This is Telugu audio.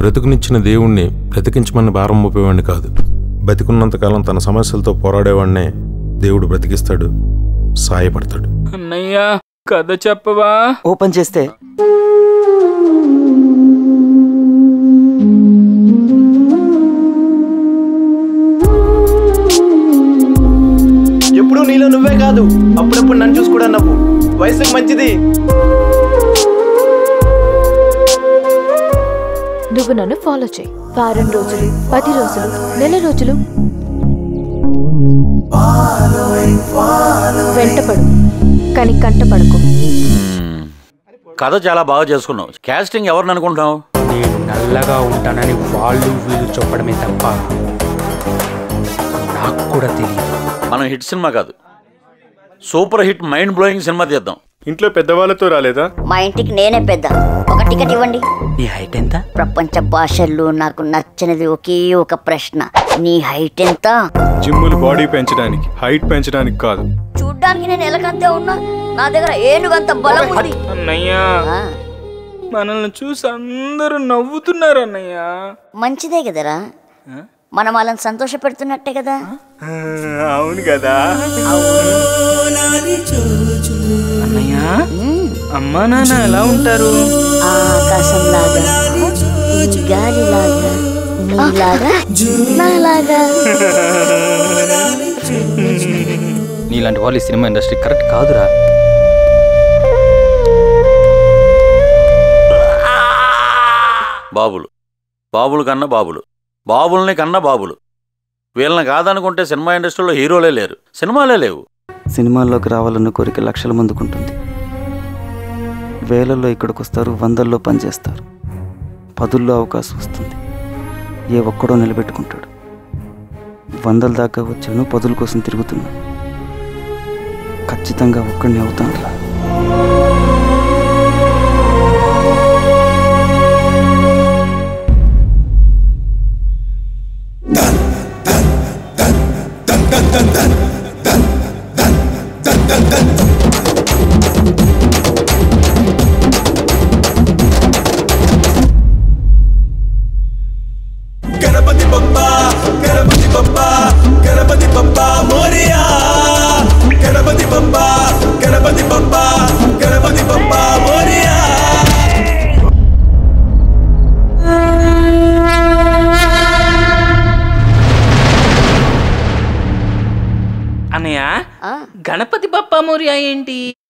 బ్రతుకునిచ్చిన దేవుణ్ణి బ్రతికించమని భారం మోపేవాడిని కాదు బతికున్నంతకాలం తన సమస్యలతో పోరాడేవాడినే దేవుడు బ్రతికిస్తాడు సాయపడతాడు అన్నయ్య కథ చెప్పవా ఓపెన్ చేస్తే ఎప్పుడు నీలో నువ్వే కాదు అప్పుడప్పుడు నన్ను చూసి కూడా నవ్వు వయసుకు మంచిది నువ్వు నన్ను ఫాలో చేయి వారం రోజులు పది రోజులు నెల రోజులు వెంటపడు కానీ కంటపడకు కథ చాలా బాగా చేసుకున్నావు కాస్టింగ్ ఎవరిని అనుకుంటున్నావు నేను నల్లగా ఉంటానని వాళ్ళు వీళ్ళు చెప్పడమే తప్ప నాకు కూడా తెలియదు మనం హిట్ సినిమా కాదు super hit mind blowing cinema తీద్దాం ఇంట్లో పెద్దవాళ్ళతో రాలేదా మా ఇంటికి నేనే పెద్ద ఒక టికెట్ ఇవ్వండి నీ హైట్ ఎంత ప్రపంచ భాషల్లో నాకు నచ్చనిది ఒకే ఒక ప్రశ్న నీ హైట్ ఎంత జిమ్ములు బాడీ పెంచడానికి హైట్ పెంచడానికి కాదు చూడ్డానికి నేను ఎలకంతే ఉన్నా నా దగ్గర ఏనుగంత బలం ఉంది అన్నయ్య ఆ, మనల్ని చూసి అందరూ నవ్వుతున్నారు అన్నయ్య మంచిదే కదరా మనం వాళ్ళని సంతోష పెడుతున్నట్టే కదా అవును కదా అన్నయ్య అమ్మా నాన్న ఎలా ఉంటారు ఆ ఆకాశంలాగా ఈ గాలిలాగా నీలాగా నాలాగా నీలాంటి వాళ్ళు ఈ సినిమా ఇండస్ట్రీ కరెక్ట్ కాదురా బాబులు బాబులు కన్నా బాబులు బాబుల్ని కన్నా బాబులు వీళ్ళని కాదనుకుంటే సినిమా ఇండస్ట్రీలో హీరోలే లేరు సినిమాలే లేవు సినిమాల్లోకి రావాలన్న కోరిక లక్షల మందికి ఉంటుంది వేలల్లో ఇక్కడికి వస్తారు వందల్లో పనిచేస్తారు పదుల్లో అవకాశం వస్తుంది ఏ ఒక్కడో నిలబెట్టుకుంటాడు వందల దాకా వచ్చాను పదుల కోసం తిరుగుతున్నా ఖచ్చితంగా ఒక్కడిని అవుతాను రా గణపతి బొప్ప గణపతి బొప్ప గణపతి బొప్ప మోరియా గణపతి బొప్ప గణపతి బొప్ప గణపతి బొప్ప మోరియా అన్నయ్య ఆ, గణపతి బప్పా మోరియా ఏంటి